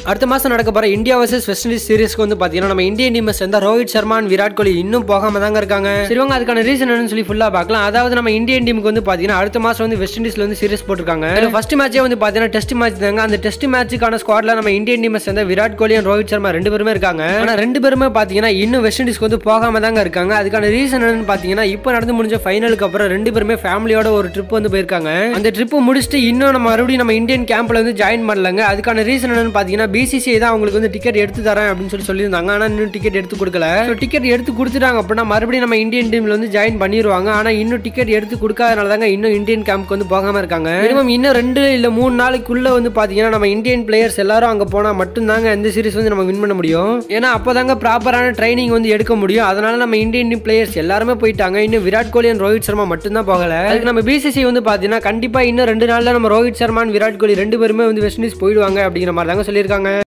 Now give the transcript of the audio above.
அடுத்த மாசம் நடக்க போற இந்தியா வர்சஸ் வெஸ்ட் இண்டீஸ் சீரிஸ்க்கு வந்து பாத்தீங்கன்னா நம்ம இந்தியன் டீம் சேர்ந்த ரோஹித் சர்மா and விராட் கோலி இன்னும் போகாம தாங்க இருக்காங்க சரி வாங்க அதுக்கான ரீசன் என்னன்னு சொல்லி ஃபுல்லா பார்க்கலாம் அதாவது நம்ம இந்தியன் டீமுக்கு வந்து பாத்தீங்கன்னா அடுத்த மாசம் வந்து வெஸ்ட் இண்டீஸ்ல வந்து சீரிஸ் போட்டிருக்காங்க ஃபர்ஸ்ட் மேட்சே வந்து பாத்தீங்கன்னா டெஸ்ட் மேட்ச் தாங்க அந்த டெஸ்ட் மேட்சுக்கான ஸ்குவாட்ல நம்ம இந்தியன் டீம் சேர்ந்த விராட் கோலி and ரோஹித் சர்மா ரெண்டு பேருமே இருக்காங்க ஆனா ரெண்டு பேருமே பாத்தீங்கன்னா இன்னும் வெஸ்ட் இண்டீஸ்க்கு வந்து போகாம தாங்க இருக்காங்க அதுக்கான ரீசன் என்னன்னு பாத்தீங்கன்னா இப்போ நடந்து முடிஞ்ச ஃபைனலுக்கு அப்புறம் ரெண்டு பேருமே ஃபேமிலியோட ஒரு ட்ரிப் வந்து போயிருக்காங்க அந்த ட்ரிப் முடிச்சுட்டு இன்னும் நம்ம மறுபடியும் நம்ம இந்தியன் கேம்ப்ல வந்து ஜாயின் பண்ணலங்க அதுக்கான ரீசன் என்னன்னு பாத்தீங்கன்னா பிசிசிஐ தான் அவங்களுக்கு வந்து டிக்கெட் எடுத்து தரேன் அப்படின்னு சொல்லி சொல்லியிருந்தாங்க ஆனா இன்னும் டிக்கெட் எடுத்து கொடுக்கல டிக்கெட் எடுத்து கொடுத்துட்டாங்க அப்படின்னா மறுபடியும் நம்ம இந்தியன் டீம்ல வந்து ஜாயின் பண்ணிடுவாங்க ஆனா இன்னும் டிக்கெட் எடுத்து கொடுக்காதனால தாங்க இன்னும் இந்தியன் கேம்ப்க்கு வந்து போகாம இருக்காங்க மினிமம் இன்னும் ரெண்டு இல்ல மூணு நாளைக்குள்ள வந்து பாத்தீங்கன்னா நம்ம இந்தியன் பிளேயர்ஸ் எல்லாரும் அங்க போனா மட்டும்தாங்க இந்த சீரிஸ் வந்து நம்ம வின் பண்ண முடியும் ஏன்னா அப்பதாங்க ப்ராப்பரான ட்ரைனிங் வந்து எடுக்க முடியும் அதனால நம்ம இந்தியன் டீம் பிளேயர்ஸ் எல்லாருமே போயிட்டாங்க இன்னும் விராட் கோலி and ரோஹித் சர்மா மட்டும்தான் போகல அதுக்கு நம்ம பிசிசி வந்து பாத்தீங்கன்னா கண்டிப்பா இன்னும் ரெண்டு நாள்ல நம்ம ரோஹித் சர்மா and விராட் கோலி ரெண்டு பேருமே வந்து வெஸ்ட் இண்டீஸ் போயிடுவாங்க அப்படிங்கிற மாதிரி தாங்க சொல்லியிருக்காங்க